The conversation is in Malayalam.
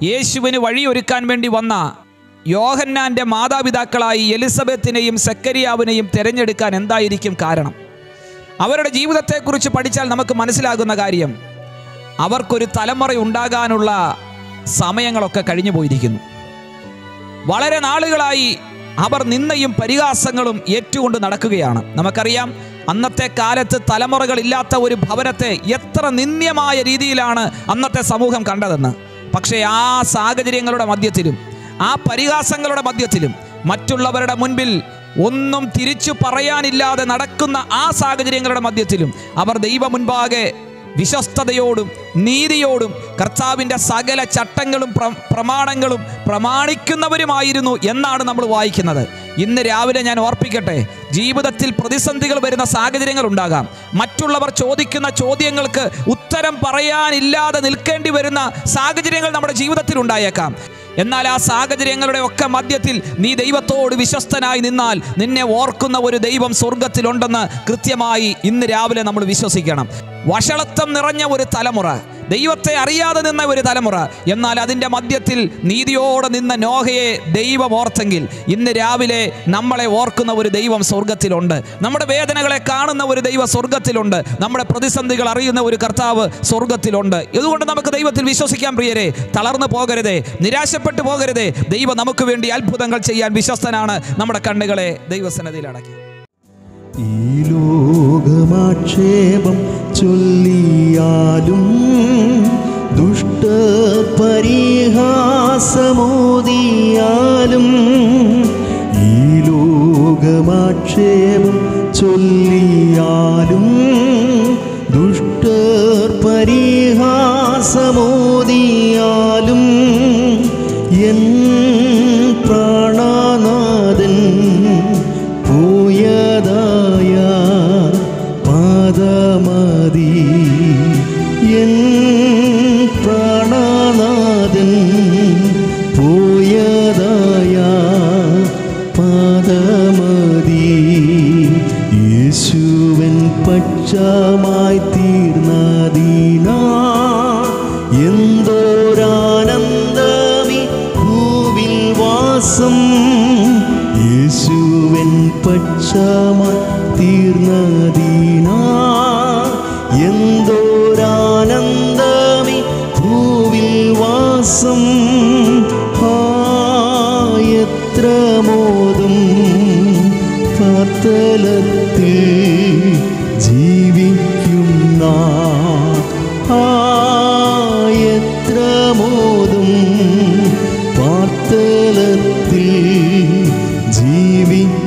യേശുവിന് വഴിയൊരുക്കാൻ വേണ്ടി വന്ന യോഹന്നാന്റെ മാതാപിതാക്കളായി എലിസബത്തിനെയും സെക്കരിയാവിനെയും തിരഞ്ഞെടുക്കാൻ എന്തായിരിക്കും കാരണം അവരുടെ ജീവിതത്തെക്കുറിച്ച് പഠിച്ചാൽ നമുക്ക് മനസ്സിലാകുന്ന കാര്യം അവർക്കൊരു തലമുറ ഉണ്ടാകാനുള്ള സമയങ്ങളൊക്കെ കഴിഞ്ഞു പോയിരിക്കുന്നു വളരെ നാളുകളായി അവർ നിന്നയും പരിഹാസങ്ങളും ഏറ്റുകൊണ്ട് നടക്കുകയാണ് നമുക്കറിയാം അന്നത്തെ കാലത്ത് തലമുറകളില്ലാത്ത ഒരു ഭവനത്തെ എത്ര നിന്ദ്യമായ രീതിയിലാണ് അന്നത്തെ സമൂഹം കണ്ടതെന്ന് പക്ഷേ ആ സാഹചര്യങ്ങളുടെ മധ്യത്തിലും ആ പരിഹാസങ്ങളുടെ മധ്യത്തിലും മറ്റുള്ളവരുടെ മുൻപിൽ ഒന്നും തിരിച്ചു പറയാനില്ലാതെ നടക്കുന്ന ആ സാഹചര്യങ്ങളുടെ മധ്യത്തിലും അവർ ദൈവ മുൻപാകെ വിശ്വസ്തയോടും നീതിയോടും കർത്താവിൻ്റെ സകല ചട്ടങ്ങളും പ്ര- പ്രമാണങ്ങളും പ്രമാണിക്കുന്നവരുമായിരുന്നു എന്നാണ് നമ്മൾ വായിക്കുന്നത് ഇന്ന് രാവിലെ ഞാൻ ഓർപ്പിക്കട്ടെ ജീവിതത്തിൽ പ്രതിസന്ധികൾ വരുന്ന സാഹചര്യങ്ങൾ ഉണ്ടാകാം മറ്റുള്ളവർ ചോദിക്കുന്ന ചോദ്യങ്ങൾക്ക് ഉത്തരം പറയാനില്ലാതെ നിൽക്കേണ്ടി വരുന്ന സാഹചര്യങ്ങൾ നമ്മുടെ ജീവിതത്തിൽ ഉണ്ടായേക്കാം എന്നാൽ ആ സാഹചര്യങ്ങളുടെ ഒക്കെ മധ്യത്തിൽ നീ ദൈവത്തോട് വിശ്വസ്തനായി നിന്നാൽ നിന്നെ ഓർക്കുന്ന ഒരു ദൈവം സ്വർഗത്തിലുണ്ടെന്ന് കൃത്യമായി ഇന്ന് രാവിലെ നമ്മൾ വിശ്വസിക്കണം വഷളത്വം നിറഞ്ഞ ഒരു തലമുറ ദൈവത്തെ അറിയാതെ നിന്ന ഒരു തലമുറ എന്നാൽ അതിൻ്റെ മധ്യത്തിൽ നീതിയോടെ നിന്ന നോഹയെ ദൈവം ഓർത്തെങ്കിൽ ഇന്ന് രാവിലെ നമ്മളെ ഓർക്കുന്ന ഒരു ദൈവം സ്വർഗത്തിലുണ്ട് നമ്മുടെ വേദനകളെ കാണുന്ന ഒരു ദൈവം സ്വർഗത്തിലുണ്ട് നമ്മുടെ പ്രതിസന്ധികൾ അറിയുന്ന ഒരു കർത്താവ് സ്വർഗത്തിലുണ്ട് ഇതുകൊണ്ട് നമുക്ക് ദൈവത്തിൽ വിശ്വസിക്കാൻ പ്രിയരെ തളർന്നു പോകരുതേ നിരാശപ്പെട്ടു പോകരുതേ ദൈവം നമുക്ക് വേണ്ടി അത്ഭുതങ്ങൾ ചെയ്യാൻ വിശ്വസ്തനാണ് നമ്മുടെ കണ്ണുകളെ ദൈവസന്നതിയിൽ അടക്കി ഈ ലോകമാക്ഷേപം ചൊല്ലിയാലും ദുഷ്ടപരിഹാസമോദിയാലും ഈ ലോകമാക്ഷേപം ചൊല്ലിയാലും ദുഷ്ടപരിഹാസമോദിയാലും എൻ പ്രാണനാഥൻ പോയതായ പാദമതി എൻ പ്രാണനാഥൻ പോയതായ പാദമതി യേശുവൻ പക്ഷമായി തീർന്നതീനാ എന്തോരാനന്ദമി ഭൂവിൽ വാസം യേശുവൻ പക്ഷമായി തീർന്നതീനാ എന്തോരാനന്ദമി ഭൂവിൽ വാസം ആ എത്ര മോദം പാർത്തലത്തിൽ ജീവിക്കുന്ന ആ എത്ര മോദം പാർത്തലത്തിൽ ജീവിക്കുന്ന